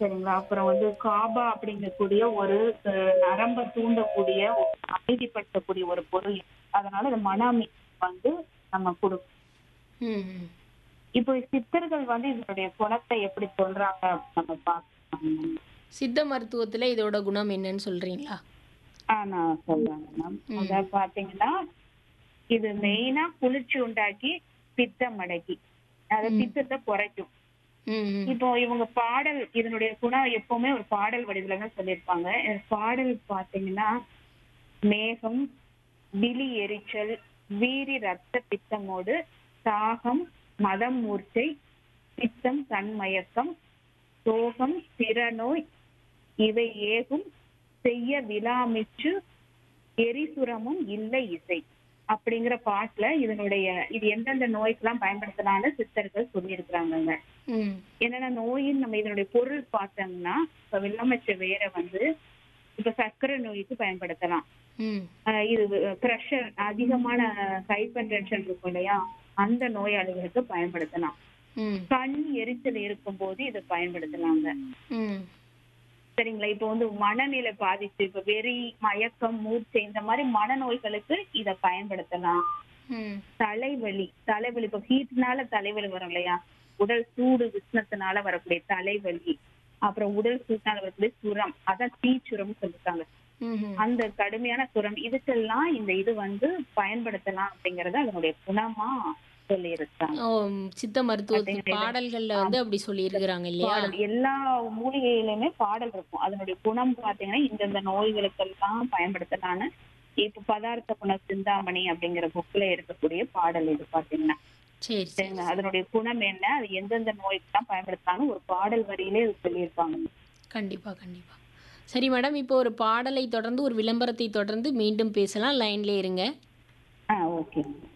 சரிங்களா அப்புறம் வந்து காபா அப்படிங்கக்கூடிய ஒரு அஹ், நரம்ப தூண்டக்கூடிய ஒரு அமைதிப்படுத்தக்கூடிய ஒரு பொருள் அதனால இது மன அமைதி வந்து நம்ம கொடுக்கும் ம் ம். இப்போ சித்தர்கள் வந்து இதனுடைய குணத்தை எப்படி சொல்றாங்க அப்படின்னு நம்ம பார்க்கலாம் சித்த மருத்துவத்துல இதோட குணம் என்னன்னு சொல்றீங்களா ஆ நான் சொல்றேங்க மேம் அதாவது பாத்தீங்கன்னா இது மெயினா குளிர்ச்சி உண்டாக்கி பித்தம் அடக்கி அதாவது பித்தத்தை குறைக்கும் ம் ம். இப்போ இவங்க பாடல் இதனுடைய குணம் எப்பவுமே ஒரு பாடல் வடிவில தான் சொல்லியிருப்பாங்க இந்த பாடல் பாத்தீங்கன்னா மேகம் விழி எரிச்சல் வீரி ரத்த பித்தமோடு தாகம் மதம் மூர்ச்சை பித்தம் கண்மயக்கம் சோகம் திறநோய் இவை ஏகும் செய்ய விழாமிச்சு எரிசுரமும் இல்லை இசை அப்படிங்கிற பாட்டுல இதனுடைய இது எந்தெந்த நோய்க்கெல்லாம் பயன்படுத்தலாம்னு சித்தர்கள் சொல்லியிருக்கிறாங்கங்க ம் என்னன்னா நோயின் நம்ம இதனுடைய பொருள் பார்த்தோம்னா இப்ப வெள்ளமச்ச வேரை வந்து இப்ப சர்க்கரை நோய்க்கு பயன்படுத்தலாம் ம் ஆஹ் இது ப்ரெஷர் அதிகமான ஹைப்பர் டென்ஷன் இருக்கும் இல்லையா அந்த நோயாளிகளுக்கு பயன்படுத்தலாம் ம் கண் எரிச்சல் இருக்கும்போது இதை பயன்படுத்தலாங்க ம் சரிங்களா இப்போ வந்து மனநிலை பாதிச்சு இப்ப வெறி மயக்கம் மூர்ச்சை இந்த மாதிரி மனநோய்களுக்கு இதை பயன்படுத்தலாம் ம் தலைவலி தலைவலி இப்போ ஹீட்னால தலைவலி வரும் இல்லையா உடல் சூடு உஷ்ணத்தினால வரக்கூடிய தலைவலி அப்புறம் உடல் சூட்டினால வரக்கூடிய சுரம் அதான் தீச்சுரம்னு சொல்லிருக்காங்க ம் அந்த கடுமையான சுரம் இதுக்கெல்லாம் இந்த இது வந்து பயன்படுத்தலாம் அப்படிங்கறது அதனுடைய குணமா சொல்லி இருக்காங்க ஓ சித்த மருத்துவத்து பாடல்கள்ல வந்து அப்படி சொல்லியிருக்கிறாங்க இல்லையா பாடல் எல்லா மூலிகையிலுமே பாடல் இருக்கும் அதனுடைய குணம் பாத்தீங்கன்னா இந்தந்த நோய்களுக்கெல்லாம் பயன்படுத்தலான்னு இப்ப பதார்த்த குண சிந்தாமணி அப்படிங்கிற புக்ல இருக்கக்கூடிய பாடல் இது பாத்தீங்கன்னா சரி சரி சரிங்களா அதனுடைய குணம் என்ன அது எந்தெந்த நோய்க்கெல்லாம் பயன்படுத்தலாம்னு ஒரு பாடல் வரியிலே இது சொல்லியிருப்பாங்க கண்டிப்பா கண்டிப்பா சரி மேடம் இப்போ ஒரு பாடலை தொடர்ந்து ஒரு விளம்பரத்தை தொடர்ந்து மீண்டும் பேசலாம் லைன்ல இருங்க ஆ ஓகே